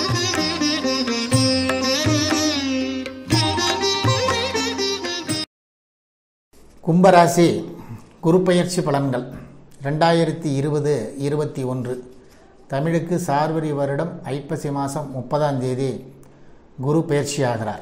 கும்பராசி குரு பெயர்ச்சி பலன்கள் ரெண்டாயிரத்தி இருபது இருபத்தி ஒன்று தமிழுக்கு சார்வரி வருடம் ஐப்பசி மாதம் முப்பதாம் தேதி குரு பெயர்ச்சி ஆகிறார்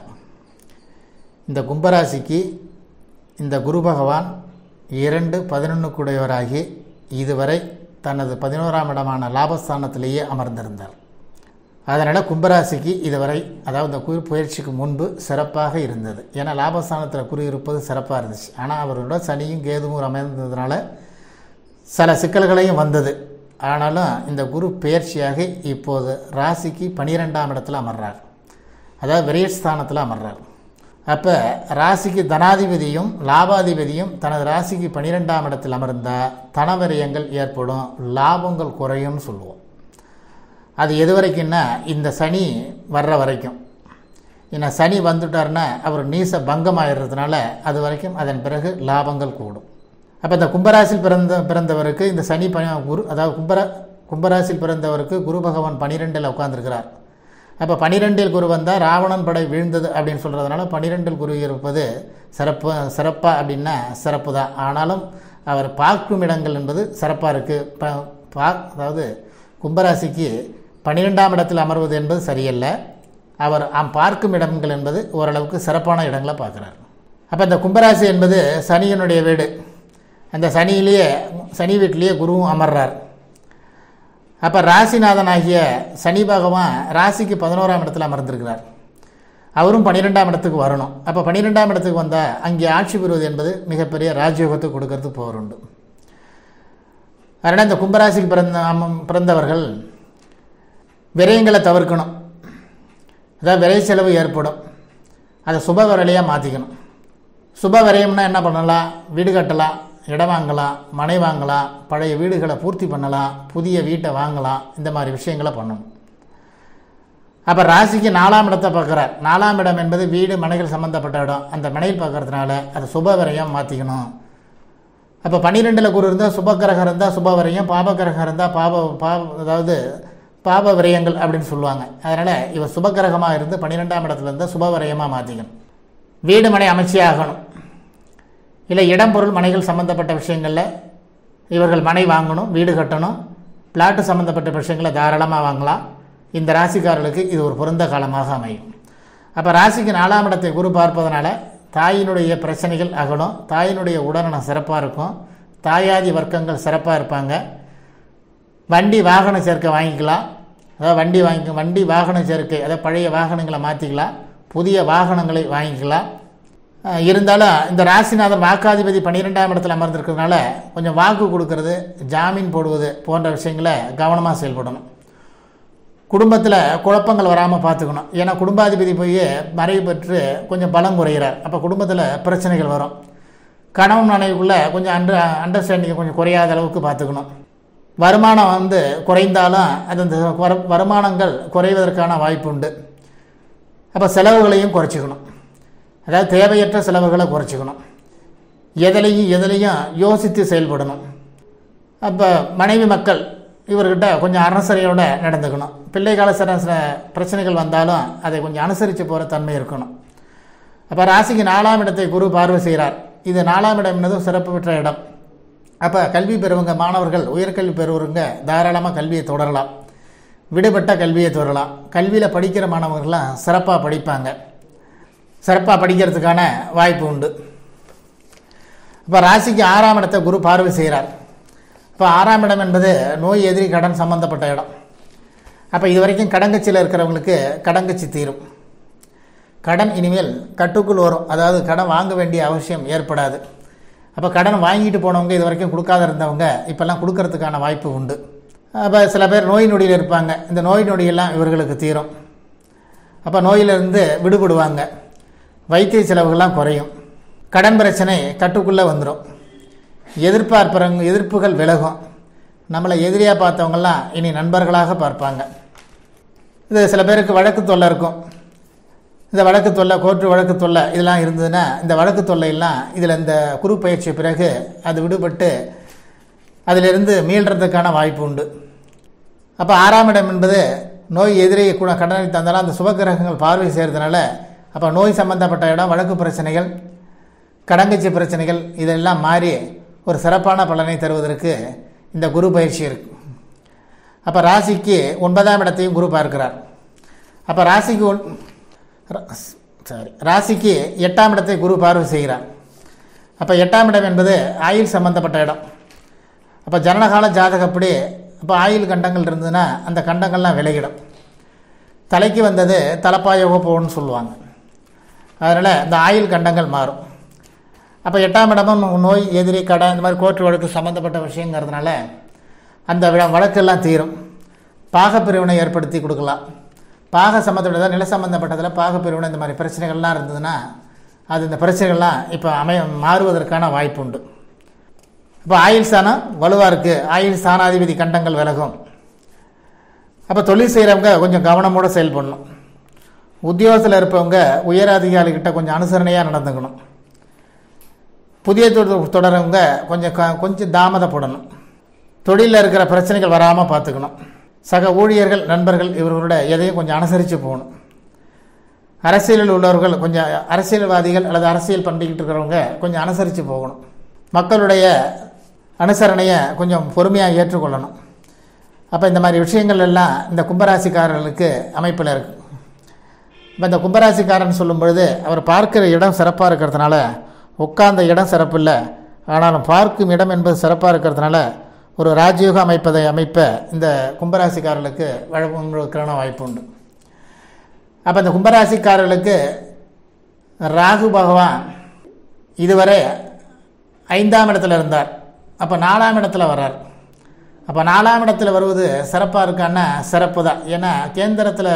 இந்த கும்பராசிக்கு இந்த குரு பகவான் இரண்டு பதினொன்றுக்குடையவராகி இதுவரை தனது பதினோராம் இடமான லாபஸ்தானத்திலேயே அமர்ந்திருந்தார் அதனால் கும்பராசிக்கு இதுவரை அதாவது இந்த குரு பயிற்சிக்கு முன்பு சிறப்பாக இருந்தது ஏன்னா லாபஸ்தானத்தில் குரு இருப்பது சிறப்பாக இருந்துச்சு ஆனால் அவரோட சனியும் கேதுவும் அமைந்ததுனால சில சிக்கல்களையும் வந்தது ஆனாலும் இந்த குரு பெயர்ச்சியாக இப்போது ராசிக்கு பனிரெண்டாம் இடத்துல அமர்றார் அதாவது விரயஸ்தானத்தில் அமர்றார் அப்போ ராசிக்கு தனாதிபதியும் லாபாதிபதியும் தனது ராசிக்கு பனிரெண்டாம் இடத்தில் அமர்ந்தால் தனவிரயங்கள் ஏற்படும் லாபங்கள் குறையும்னு சொல்லுவோம் அது எது வரைக்கும்னா இந்த சனி வர்ற வரைக்கும் ஏன்னா சனி வந்துட்டார்னா அவர் நீச பங்கம் ஆயிடுறதுனால அது வரைக்கும் அதன் பிறகு லாபங்கள் கூடும் அப்போ இந்த கும்பராசியில் பிறந்த பிறந்தவருக்கு இந்த சனி ப குரு அதாவது கும்பரா கும்பராசியில் பிறந்தவருக்கு குரு பகவான் பனிரெண்டில் உட்காந்துருக்கிறார் அப்போ பனிரெண்டில் குரு வந்தால் ராவணன் படை வீழ்ந்தது அப்படின்னு சொல்கிறதுனால பனிரெண்டில் குரு இருப்பது சிறப்பு சிறப்பா அப்படின்னா சிறப்பு தான் ஆனாலும் அவர் பார்க்கும் இடங்கள் என்பது சிறப்பாக இருக்குது ப பா அதாவது கும்பராசிக்கு பன்னிரெண்டாம் இடத்தில் அமர்வது என்பது சரியல்ல அவர் ஆம் பார்க்கும் இடங்கள் என்பது ஓரளவுக்கு சிறப்பான இடங்களை பார்க்குறார் அப்போ இந்த கும்பராசி என்பது சனியினுடைய வீடு அந்த சனியிலேயே சனி வீட்டிலேயே குருவும் அமர்றார் அப்போ ராசிநாதனாகிய சனி பகவான் ராசிக்கு பதினோராம் இடத்துல அமர்ந்திருக்கிறார் அவரும் பன்னிரெண்டாம் இடத்துக்கு வரணும் அப்போ பன்னிரெண்டாம் இடத்துக்கு வந்தால் அங்கே ஆட்சி பெறுவது என்பது மிகப்பெரிய ராஜயோகத்தை கொடுக்கறதுக்கு போருண்டு அதனால் இந்த கும்பராசிக்கு பிறந்த அம்ம- பிறந்தவர்கள் விரயங்களை தவிர்க்கணும் அதாவது விரை செலவு ஏற்படும் அதை சுப விரலையாக மாற்றிக்கணும் சுப விரயம்னா என்ன பண்ணலாம் வீடு கட்டலாம் இடம் வாங்கலாம் மனை வாங்கலாம் பழைய வீடுகளை பூர்த்தி பண்ணலாம் புதிய வீட்டை வாங்கலாம் இந்த மாதிரி விஷயங்களை பண்ணணும் அப்போ ராசிக்கு நாலாம் இடத்தை பார்க்குறார் நாலாம் இடம் என்பது வீடு மனைகள் சம்மந்தப்பட்ட இடம் அந்த மனையில் பார்க்கறதுனால அதை சுப விரயம் மாற்றிக்கணும் அப்போ பன்னிரெண்டில் குரு இருந்தால் சுபக்கிரகம் இருந்தால் சுப விரயம் பாபக்கிரகம் இருந்தால் பாப பாப அதாவது பாப விரயங்கள் அப்படின்னு சொல்லுவாங்க அதனால் இவர் சுபக்கிரகமாக இருந்து பன்னிரெண்டாம் இடத்துல இருந்தால் சுப விரயமாக மாற்றிக்கணும் வீடு மனை அமைச்சே ஆகணும் இல்லை இடம் பொருள் மனைகள் சம்மந்தப்பட்ட விஷயங்களில் இவர்கள் மனை வாங்கணும் வீடு கட்டணும் பிளாட்டு சம்மந்தப்பட்ட விஷயங்களை தாராளமாக வாங்கலாம் இந்த ராசிக்காரர்களுக்கு இது ஒரு பொருந்த காலமாக அமையும் அப்போ ராசிக்கு நாலாம் இடத்தை குரு பார்ப்பதனால தாயினுடைய பிரச்சனைகள் அகலும் தாயினுடைய உடல்நலம் சிறப்பாக இருக்கும் தாயாதி வர்க்கங்கள் சிறப்பாக இருப்பாங்க வண்டி வாகன சேர்க்கை வாங்கிக்கலாம் அதாவது வண்டி வாங்கி வண்டி வாகன சேர்க்கை அதாவது பழைய வாகனங்களை மாற்றிக்கலாம் புதிய வாகனங்களை வாங்கிக்கலாம் அஹ் இருந்தாலும் இந்த ராசிநாதன் வாக்காதிபதி பன்னிரெண்டாம் இடத்துல அமர்ந்திருக்கிறதுனால கொஞ்சம் வாக்கு கொடுக்கறது ஜாமீன் போடுவது போன்ற விஷயங்களை கவனமாக செயல்படணும் குடும்பத்தில் குழப்பங்கள் வராமல் பார்த்துக்கணும் ஏன்னா குடும்பாதிபதி போய் மறைவு பெற்று கொஞ்சம் பலம் குறைகிறார் அப்போ குடும்பத்தில் பிரச்சனைகள் வரும் கணவன் மனைவிக்குள்ளே கொஞ்சம் அண்டர் அண்டர்ஸ்டாண்டிங்கை கொஞ்சம் குறையாத அளவுக்கு பார்த்துக்கணும் வருமானம் வந்து குறைந்தாலும் அது அந்த வரு- வருமானங்கள் குறைவதற்கான வாய்ப்பு உண்டு அப்போ செலவுகளையும் குறைச்சிக்கணும் அதாவது தேவையற்ற செலவுகளை குறைச்சிக்கணும் எதுலையும் எதுலையும் யோசித்து செயல்படணும் அப்போ மனைவி மக்கள் இவர்கிட்ட கொஞ்சம் அனுசரையோட நடந்துக்கணும் பிள்ளை கால சில சில பிரச்சனைகள் வந்தாலும் அதை கொஞ்சம் அனுசரித்து போகிற தன்மை இருக்கணும் அப்போ ராசிக்கு நாலாம் இடத்தை குரு பார்வை செய்கிறார் இது நாலாம் இடம் என்பதும் சிறப்பு பெற்ற இடம் அப்போ கல்வி பெறுவங்க மாணவர்கள் உயர்கல்வி பெறுவவங்க தாராளமாக கல்வியை தொடரலாம் விடுபட்ட கல்வியை தொடரலாம் கல்வியில் படிக்கிற மாணவர்கள்லாம் சிறப்பாக படிப்பாங்க சிறப்பாக படிக்கிறதுக்கான வாய்ப்பு உண்டு இப்போ ராசிக்கு ஆறாம் இடத்தை குரு பார்வை செய்கிறார் இப்போ ஆறாம் இடம் என்பது நோய் எதிரி கடன் சம்பந்தப்பட்ட இடம் அப்போ இது வரைக்கும் கடங்கச்சியில் இருக்கிறவங்களுக்கு கடங்கச்சி தீரும் கடன் இனிமேல் கட்டுக்குள் வரும் அதாவது கடன் வாங்க வேண்டிய அவசியம் ஏற்படாது அப்போ கடன் வாங்கிட்டு போனவங்க இது வரைக்கும் கொடுக்காத இருந்தவங்க இப்போல்லாம் கொடுக்கறதுக்கான வாய்ப்பு உண்டு அப்போ சில பேர் நோய் நொடியில் இருப்பாங்க இந்த நோய் நொடியெல்லாம் இவர்களுக்கு தீரும் அப்போ நோயிலிருந்து விடுபடுவாங்க வைத்திய செலவுகள்லாம் குறையும் கடன் பிரச்சனை கட்டுக்குள்ளே வந்துடும் எதிர்பார்ப்புறவங்க எதிர்ப்புகள் விலகும் நம்மளை எதிரியாக பார்த்தவங்கெல்லாம் இனி நண்பர்களாக பார்ப்பாங்க இது சில பேருக்கு வழக்கு தொல்லை இருக்கும் இந்த வழக்கு தொல்லை கோர்ட்டு வழக்கு தொல்லை இதெல்லாம் இருந்ததுன்னா இந்த வழக்கு தொல்லையெல்லாம் இதில் இந்த குரு பயிற்சி பிறகு அது விடுபட்டு அதிலிருந்து மீள்றதுக்கான வாய்ப்பு உண்டு அப்போ ஆறாம் இடம் என்பது நோய் எதிரி கூட கடனை தந்தாலும் அந்த சுபகிரகங்கள் பார்வை செய்கிறதுனால அப்போ நோய் சம்பந்தப்பட்ட இடம் வழக்கு பிரச்சனைகள் கடங்கச்சி பிரச்சனைகள் இதெல்லாம் மாறி ஒரு சிறப்பான பலனை தருவதற்கு இந்த குரு பயிற்சி இருக்கு அப்போ ராசிக்கு ஒன்பதாம் இடத்தையும் குரு பார்க்கிறார் அப்போ ராசிக்கு ஒன் சாரி ராசிக்கு எட்டாம் இடத்தை குரு பார்வை செய்கிறார் அப்போ எட்டாம் இடம் என்பது ஆயுள் சம்பந்தப்பட்ட இடம் அப்போ ஜனனகால ஜாதகப்படி அப்போ ஆயுள் கண்டங்கள் இருந்ததுன்னா அந்த கண்டங்கள்லாம் விலகிடும் தலைக்கு வந்தது தலப்பாயோக போகணும்னு சொல்லுவாங்க அதனால் இந்த ஆயுள் கண்டங்கள் மாறும் அப்போ எட்டாம் இடமும் நோய் எதிரி கடன் இந்த மாதிரி கோர்ட்டு வழக்கு சம்மந்தப்பட்ட விஷயங்கிறதுனால அந்த விழ- வழக்கெல்லாம் தீரும் பாகப்பிரிவினை ஏற்படுத்தி கொடுக்கலாம் பாக சம்மந்தப்பட்டதாக நில சம்மந்தப்பட்டதில் பாகப்பிரிவினை இந்த மாதிரி பிரச்சனைகள்லாம் இருந்ததுன்னா அது இந்த பிரச்சனைகள்லாம் இப்போ அமைய மாறுவதற்கான வாய்ப்பு உண்டு இப்போ ஆயுள் ஸ்தானம் வலுவாக இருக்குது ஆயுள் ஸ்தானாதிபதி கண்டங்கள் விலகும் அப்போ தொழில் செய்கிறவங்க கொஞ்சம் கவனமோடு செயல்படணும் உத்தியோகத்தில் இருப்பவங்க உயர் அதிகாரிகிட்ட கொஞ்சம் அனுசரணையாக நடந்துக்கணும் புதிய தொழில் தொடரவங்க கொஞ்சம் க கொஞ்சம் தாமதப்படணும் தொழிலில் இருக்கிற பிரச்சனைகள் வராமல் பார்த்துக்கணும் சக ஊழியர்கள் நண்பர்கள் இவர்களோட எதையும் கொஞ்சம் அனுசரித்து போகணும் அரசியலில் உள்ளவர்கள் கொஞ்சம் அரசியல்வாதிகள் அல்லது அரசியல் பண்ணிக்கிட்டு இருக்கிறவங்க கொஞ்சம் அனுசரித்து போகணும் மக்களுடைய அனுசரணையை கொஞ்சம் பொறுமையாக ஏற்றுக்கொள்ளணும் அப்போ இந்த மாதிரி விஷயங்கள் எல்லாம் இந்த கும்பராசிக்காரர்களுக்கு அமைப்பில் இருக்குது இப்போ இந்த கும்பராசிக்காரன் சொல்லும் பொழுது அவர் பார்க்கிற இடம் சிறப்பாக இருக்கிறதுனால உட்கார்ந்த இடம் சிறப்பு இல்லை ஆனாலும் பார்க்கும் இடம் என்பது சிறப்பாக இருக்கிறதுனால ஒரு ராஜயோக அமைப்பதை அமைப்ப இந்த கும்பராசிக்காரர்களுக்கு வழங்குவதற்கான வாய்ப்பு உண்டு அப்போ இந்த கும்பராசிக்காரர்களுக்கு ராகு பகவான் இதுவரை ஐந்தாம் இடத்துல இருந்தார் அப்போ நாலாம் இடத்துல வர்றார் அப்போ நாலாம் இடத்துல வருவது சிறப்பாக இருக்கான்னா சிறப்பு தான் ஏன்னா கேந்திரத்தில்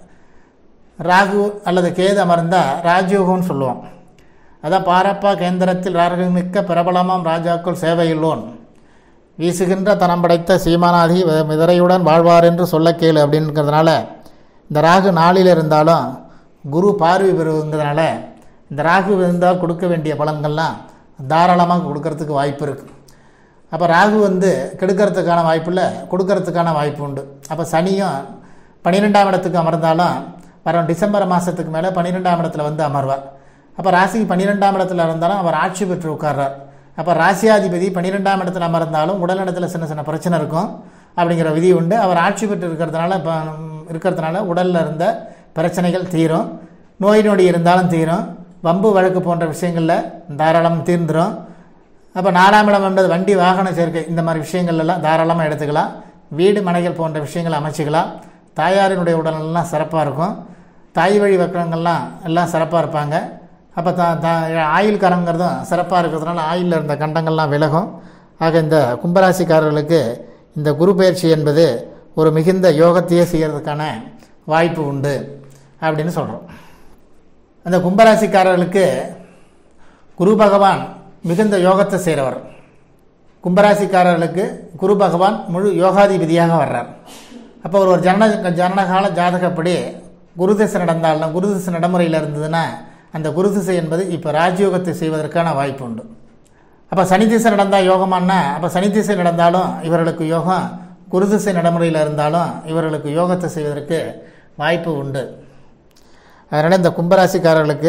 ராகு அல்லது கேது அமர்ந்தால் ராஜயோகம்னு சொல்லுவோம் அதான் பாரப்பா கேந்திரத்தில் ராகமிக்க பிரபலமாம் ராஜாக்கள் சேவையுள்ளோன் வீசுகின்ற தனம் படைத்த சீமானாதி வி- மிதரையுடன் வாழ்வார் என்று சொல்ல கேளு அப்படிங்கிறதுனால இந்த ராகு நாளில் இருந்தாலும் குரு பார்வை பெறுவங்கிறதுனால இந்த ராகு இருந்தால் கொடுக்க வேண்டிய பலன்கள்லாம் தாராளமாக கொடுக்கறதுக்கு வாய்ப்பு இருக்குது அப்போ ராகு வந்து கெடுக்கிறதுக்கான வாய்ப்பு இல்லை கொடுக்கறதுக்கான வாய்ப்பு உண்டு அப்போ சனியும் பன்னிரெண்டாம் இடத்துக்கு அமர்ந்தாலும் வரும் டிசம்பர் மாதத்துக்கு மேலே பன்னிரெண்டாம் இடத்துல வந்து அமர்வார் அப்போ ராசிக்கு பன்னிரெண்டாம் இடத்துல இருந்தாலும் அவர் ஆட்சி பெற்று உட்கார்றார் அப்போ ராசியாதிபதி பன்னிரெண்டாம் இடத்துல அமர்ந்தாலும் உடல்நலத்தில் சின்ன சின்ன பிரச்சனை இருக்கும் அப்படிங்கிற விதி உண்டு அவர் ஆட்சி பெற்று இருக்கிறதுனால இப்போ இருக்கிறதுனால உடலில் இருந்த பிரச்சனைகள் தீரும் நோய் நொடி இருந்தாலும் தீரும் வம்பு வழக்கு போன்ற விஷயங்களில் தாராளம் தீர்ந்துடும் அப்போ நாலாம் இடம் என்பது வண்டி வாகன சேர்க்கை இந்த மாதிரி விஷயங்கள் எல்லாம் தாராளமாக எடுத்துக்கலாம் வீடு மனைகள் போன்ற விஷயங்களை அமைச்சிக்கலாம் தாயாரினுடைய உடல்நலம் சிறப்பாக இருக்கும் தாய் வழி வக்கரங்கள்லாம் எல்லாம் சிறப்பாக இருப்பாங்க அப்போ தா தா ஆயுள்காரங்கிறதும் சிறப்பாக இருக்கிறதுனால ஆயுளில் இருந்த கண்டங்கள்லாம் விலகும் ஆக இந்த கும்பராசிக்காரர்களுக்கு இந்த குரு பயிற்சி என்பது ஒரு மிகுந்த யோகத்தையே செய்கிறதுக்கான வாய்ப்பு உண்டு அப்படின்னு சொல்கிறோம் அந்த கும்பராசிக்காரர்களுக்கு குரு பகவான் மிகுந்த யோகத்தை செய்கிறவர் கும்பராசிக்காரர்களுக்கு குரு பகவான் முழு யோகாதிபதியாக வர்றார் அப்போ ஒரு ஒரு ஜனன ஜனனகால ஜாதகப்படி குரு திசை நடந்தாலும் குரு திசை நடைமுறையில் இருந்ததுன்னா அந்த குரு திசை என்பது இப்போ ராஜயோகத்தை செய்வதற்கான வாய்ப்பு உண்டு அப்போ சனி திசை நடந்தால் யோகமானா அப்போ சனி திசை நடந்தாலும் இவர்களுக்கு யோகம் குரு திசை நடைமுறையில் இருந்தாலும் இவர்களுக்கு யோகத்தை செய்வதற்கு வாய்ப்பு உண்டு அதனால் இந்த கும்பராசிக்காரர்களுக்கு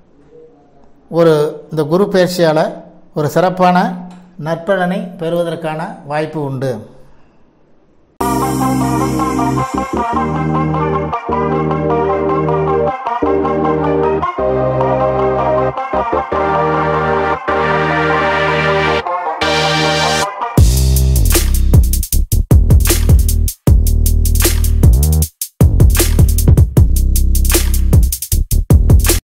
ஒரு இந்த குரு பயிற்சியால் ஒரு சிறப்பான நற்பலனை பெறுவதற்கான வாய்ப்பு உண்டு